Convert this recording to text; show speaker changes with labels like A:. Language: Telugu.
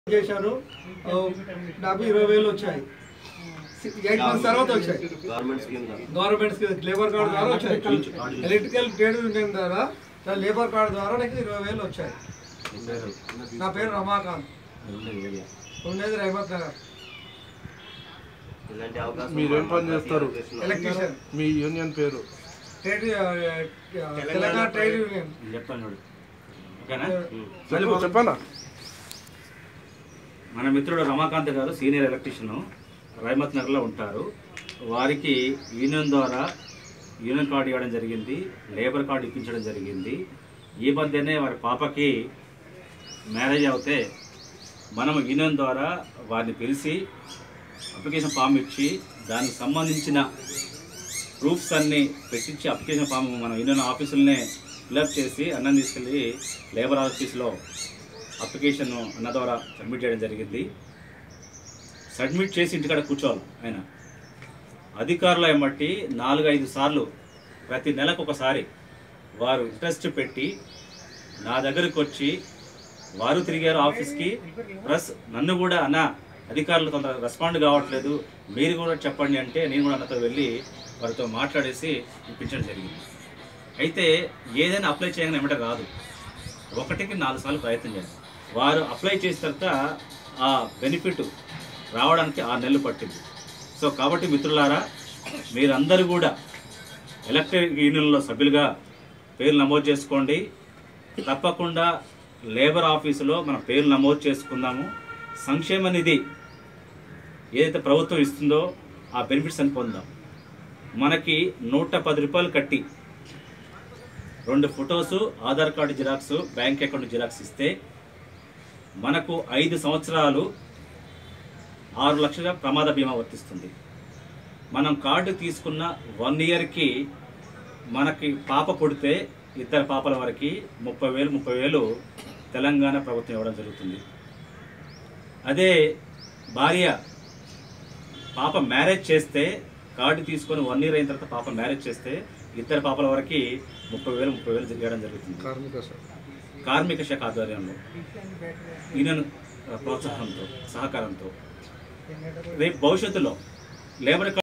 A: చేశాను ఆ, నాకు ఇరవై వేలు వచ్చాయి ఎయిట్ మంత్స్ తర్వాత వచ్చాయి
B: గవర్నమెంట్ స్కీమ్ గా
A: గవర్నమెంట్ లేబర్ కార్డు ద్వారా వచ్చాయి ఎలక్ట్రికల్ ట్రేడ్ యూనియన్ ద్వారా నా లేబర్ కార్డు ద్వారా నాకు ఇరవై వేలు వచ్చాయి నా పేరు రమాకాంత్ ఉండేది రహమత్ నగర్
B: ఇలాంటి అవకాశం
C: మీరేం పని చేస్తారు?
A: ఎలక్ట్రీషియన్
C: మీ యూనియన్ పేరు
A: ట్రేడ్ ఆ, ఆ, తెలంగాణ ట్రేడ్ యూనియన్
D: చెప్తాను చూడు ఓకేనా
C: చెప్పు చెప్పనా
D: మన మిత్రుడు రమాకాంత్ గారు సీనియర్ ఎలక్ట్రీషియన్ రైమత్ నగర్లో ఉంటారు వారికి యూనియన్ ద్వారా యూనియన్ కార్డు ఇవ్వడం జరిగింది లేబర్ కార్డు ఇప్పించడం జరిగింది ఈ మధ్యనే వారి పాపకి మ్యారేజ్ అవుతే మనం యూనియన్ ద్వారా వారిని పిలిచి అప్లికేషన్ ఫామ్ ఇచ్చి దానికి సంబంధించిన ప్రూఫ్స్ అన్నీ పెట్టించి అప్లికేషన్ ఫామ్ మన యూనియన్ ఆఫీసులనే ఫిల్అప్ చేసి అన్నం తీసుకెళ్ళి లేబర్ ఆఫీస్లో అప్లికేషన్ అన్న ద్వారా సబ్మిట్ చేయడం జరిగింది సబ్మిట్ చేసి ఇంటికాడ కూర్చోవాలి ఆయన అధికారుల ఎమ్మటి నాలుగు ఐదు సార్లు ప్రతి నెలకు ఒకసారి వారు ఇంట్రెస్ట్ పెట్టి నా దగ్గరికి వచ్చి వారు తిరిగారు ఆఫీస్కి ప్లస్ నన్ను కూడా అన్న అధికారులు కొంత రెస్పాండ్ కావట్లేదు మీరు కూడా చెప్పండి అంటే నేను కూడా అన్నతో వెళ్ళి వారితో మాట్లాడేసి ఇప్పించడం జరిగింది అయితే ఏదైనా అప్లై చేయగానే ఏమంటే రాదు ఒకటికి నాలుగు సార్లు ప్రయత్నం చేయాలి వారు అప్లై చేసిన తర్వాత ఆ బెనిఫిట్ రావడానికి ఆరు నెలలు పట్టింది సో కాబట్టి మిత్రులారా మీరందరూ కూడా ఎలక్ట్రిక్ యూనియన్లో సభ్యులుగా పేర్లు నమోదు చేసుకోండి తప్పకుండా లేబర్ ఆఫీసులో మన పేర్లు నమోదు చేసుకుందాము సంక్షేమ నిధి ఏదైతే ప్రభుత్వం ఇస్తుందో ఆ బెనిఫిట్స్ అని పొందాం మనకి నూట పది రూపాయలు కట్టి రెండు photos Aadhaar card xerox bank account xerox ఇస్తే మనకు ఐదు సంవత్సరాలు ఆరు లక్షల ప్రమాద బీమా వర్తిస్తుంది మనం కార్డు తీసుకున్న వన్ ఇయర్కి మనకి పాప పుడితే ఇద్దరు పాపల వరకు ముప్పై వేలు ముప్పై వేలు తెలంగాణ ప్రభుత్వం ఇవ్వడం జరుగుతుంది అదే భార్య పాప మ్యారేజ్ చేస్తే కార్డు తీసుకొని వన్ ఇయర్ అయిన తర్వాత పాప మ్యారేజ్ చేస్తే ఇద్దరు పాపల వరకు ముప్పై వేలు ముప్పై వేలు ఇవ్వడం జరుగుతుంది
C: కార్మిక శాఖ
D: కార్మిక శాఖ ఆధ్వర్యంలో యూనియన్ ప్రోత్సాహంతో సహకారంతో రేపు భవిష్యత్తులో లేబర్